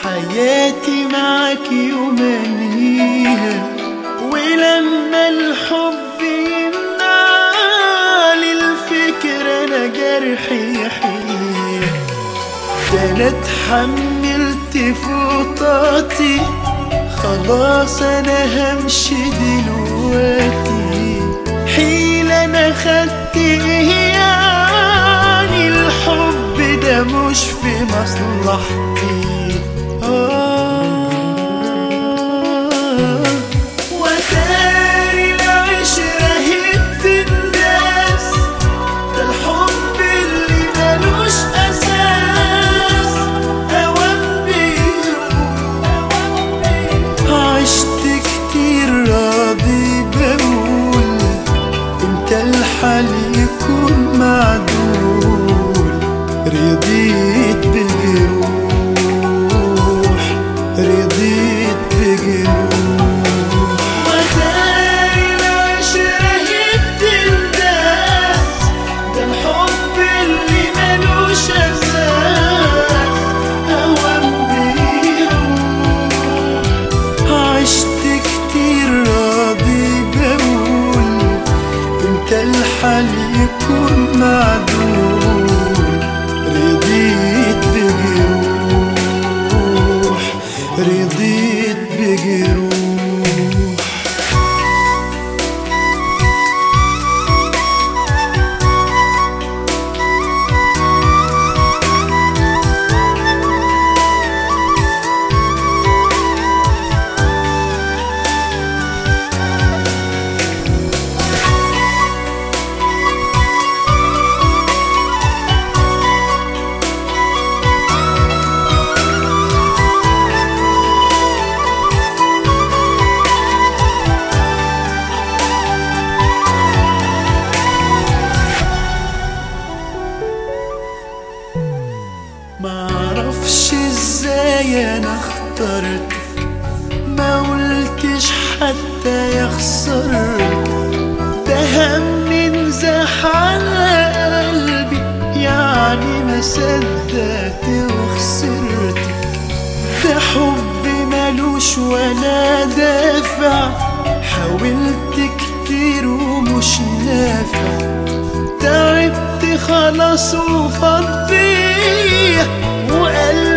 حياتي معاك يومانيها ولما الحب يمنعني الفكرة انا جرحي يحيي ده انا اتحملت فوطاتي خلاص انا همشي دلوقتي حيل انا خدت ايه يعني الحب ده مش في مصلحتي آه وتاري العشرة هبت الناس ده الحب اللي ملوش أساس أوام بيروح عشت كتير راضي بقول امتى الحال يكون معدول رضيت بجروح رضيت بجروح وتاري العشرة هبت الناس ده الحب اللي ملوش أساس أوام بيروح عشت كتير راضي بقول امتى الحال يكون معدول رضيت بجروح رضيت بجروح معرفش ازاي انا اخترت ما قلتش حتى يا خسرت ده هم انزاح على قلبي يعني ما صدقت وخسرت ده حب ملوش ولا دافع حاولت كتير ومش نافع تعبت خلاص وفضيه وقلبي